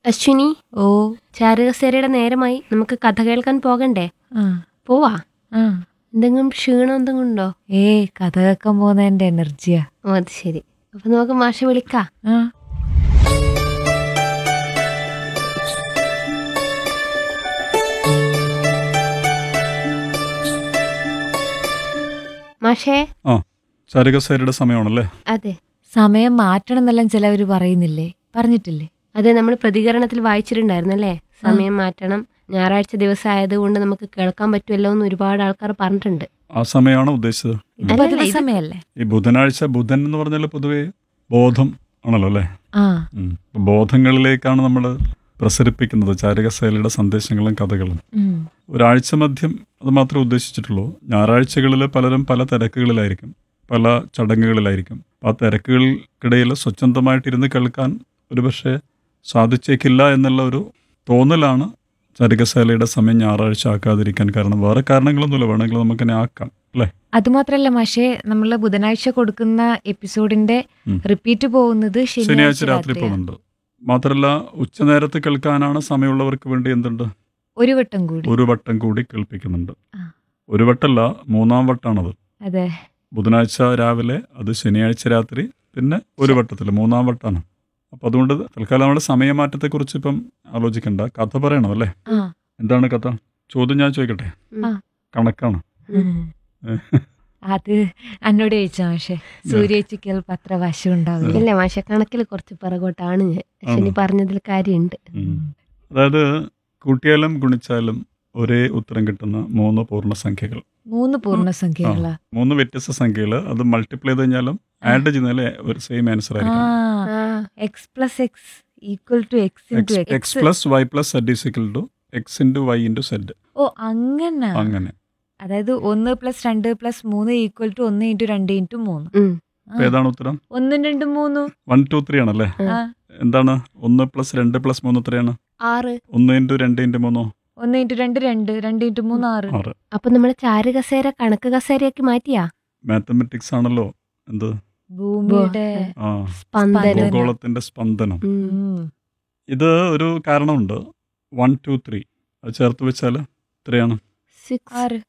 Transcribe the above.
അശ്വിനി ഓ ചാരുകസേരയുടെ നേരമായി നമുക്ക് കഥ കേൾക്കാൻ പോകണ്ടേ ആ പോവാ ആ എന്തെങ്കിലും ക്ഷീണം എന്തെങ്കിലും ഉണ്ടോ ഏ കഥ കേൾക്കാൻ പോകുന്നതിന്റെ എനർജിയാ ഓ അത് ശരി അപ്പൊ നമുക്ക് മാഷ വിളിക്കാം ആ മാഷേ ആ ചാരുകസേരയുടെ സമയമാണല്ലേ അതെ സമയം മാറ്റണം എന്നെല്ലാം ചിലവര് പറയുന്നില്ലേ പറഞ്ഞിട്ടില്ലേ അതെ നമ്മൾ പ്രതികരണത്തിൽ വായിച്ചിട്ടുണ്ടായിരുന്നല്ലേ സമയം മാറ്റണം ഞായറാഴ്ച ദിവസം ആയതുകൊണ്ട് നമുക്ക് കേൾക്കാൻ പറ്റുമല്ലോ എന്ന് ഒരുപാട് ആൾക്കാർ പറഞ്ഞിട്ടുണ്ട് ആ സമയമാണ് ഉദ്ദേശിച്ചത് ഇത് അല്ലല്ല, പതിവ് ഇത് സമയല്ലേ ഈ ബുധനാഴ്ച ബുധൻ എന്ന് പറഞ്ഞാൽ പൊതുവേ ബോധം ആണല്ലോ അല്ലേ ആ ഉം. അപ്പൊ ബോധങ്ങളിലേക്കാണ് നമ്മൾ പ്രസരിപ്പിക്കുന്നത് ചാരുകസേലയുടെ സന്ദേശങ്ങളും കഥകളും ഉം. ഒരാഴ്ച മധ്യം അത് മാത്രമേ ഉദ്ദേശിച്ചിട്ടുള്ളൂ ഞായറാഴ്ചകളിൽ പലരും പല തിരക്കുകളിലായിരിക്കും പല ചടങ്ങുകളിലായിരിക്കും ആ തിരക്കുകൾക്കിടയിൽ സ്വച്ഛന്തമായിട്ടിരുന്ന് കേൾക്കാൻ ഒരുപക്ഷെ സാധിച്ചേക്കില്ല എന്നുള്ള ഒരു തോന്നലാണ് ചാരുകശാലയുടെ സമയം ഞായറാഴ്ച ആക്കാതിരിക്കാൻ കാരണം വേറെ കാരണങ്ങളൊന്നുമില്ല വേണമെങ്കിൽ നമുക്കതിനെ ആക്കാം അല്ലേ അതുമാത്രല്ല പക്ഷേ നമ്മള് ബുധനാഴ്ച കൊടുക്കുന്ന എപ്പിസോഡിന്റെ ഉം. റിപ്പീറ്റ് പോകുന്നത് ശനിയാഴ്ച രാത്രി രാത്രിയാ. പോകുന്നുണ്ട് മാത്രമല്ല ഉച്ചനേരത്ത് കേൾക്കാനാണ് സമയമുള്ളവർക്ക് വേണ്ടി എന്തുണ്ട് ഒരു വട്ടം കൂടി ഒരു വട്ടം കൂടി കേൾപ്പിക്കുന്നുണ്ട് ആ. ഒരു വട്ടമല്ല മൂന്നാം വട്ടാണത് അതെ ബുധനാഴ്ച രാവിലെ അത് ശനിയാഴ്ച രാത്രി പിന്നെ ഒരു വട്ടത്തിൽ മൂന്നാം വട്ടാണ് അപ്പം അതുകൊണ്ട് തൽക്കാലം നമ്മുടെ സമയമാറ്റത്തെക്കുറിച്ച് ഇപ്പം ആലോചിക്കണ്ട കഥ പറയണം അല്ലേ ആ എന്താണ് കഥ ചോദ്യം ഞാൻ ചോദിക്കട്ടെ ഉം. ആ. കണക്കാണ് അത് എന്നോട് ചോദിച്ചാ പക്ഷെ സൂര്യേച്ചിക്ക് പത്ര വശം ഉണ്ടാവില്ല ഇല്ല മാഷ കണക്കിൽ കുറച്ച് പിറകോട്ടാണ് ഞാൻ അശ്വിനി ആണോ? പറഞ്ഞതിൽ കാര്യമുണ്ട് ഉം. അതായത് കൂട്ടിയാലും ഗുണിച്ചാലും ഒരേ ഉത്തരം കിട്ടുന്ന മൂന്ന് പൂർണ്ണസംഖ്യകൾ മൂന്ന് പൂർണ്ണസംഖ്യകളാ മൂന്ന് വ്യത്യസ്ത സംഖ്യകൾ അത് മൾട്ടിപ്ലൈ ചെയ്ത് കഴിഞ്ഞാലും ആഡ് ചെയ്യുന്നതിൽ ഒരു സെയിം ആൻസർ ആ ആയിരിക്കും ആ X plus X equal to X into X X plus Y plus Z equal to X into Y into Z ഓ അങ്ങനെ അങ്ങനെ അതായത് ഒന്ന് പ്ലസ് രണ്ട് പ്ലസ് മൂന്ന് ഈക്വൽ ടു ഒന്ന് ഇൻറ്റു രണ്ട് ഇൻറ്റു മൂന്ന് ഉം. ആ. അപ്പൊ ഏതാണ് ഉത്തരം ഒന്നും രണ്ടും മൂന്നും വൺ ടു ത്രീ ആണല്ലേ ആ എന്താണ് ഒന്ന് പ്ലസ് രണ്ട് പ്ലസ് മൂന്ന് എത്രയാണ് ആറ് ഒന്ന് ഇൻറ്റു രണ്ട് ഇൻറ്റു മൂന്നോ ഒന്ന് ഇൻറ്റു രണ്ട് രണ്ട് രണ്ട് ഇൻറ്റു മൂന്ന് ആറ് ആറ് അപ്പൊ നമ്മൾ ചാരു കസേര കണക്ക് കസേരയാക്കി മാറ്റിയാ മാത്തമെറ്റിക്സ് ആണല്ലോ എന്ത് ഭൂമിയുടെ ആ സ്പന്ദനം ഭൂഗോളത്തിന്റെ സ്പന്ദനം ഉം. ഉം. ഇത് ഒരു കാരണമുണ്ട് വൺ ടു ത്രീ അത് ചേർത്ത് വെച്ചാൽ എത്രയാണ് സിക്സ് ആറ്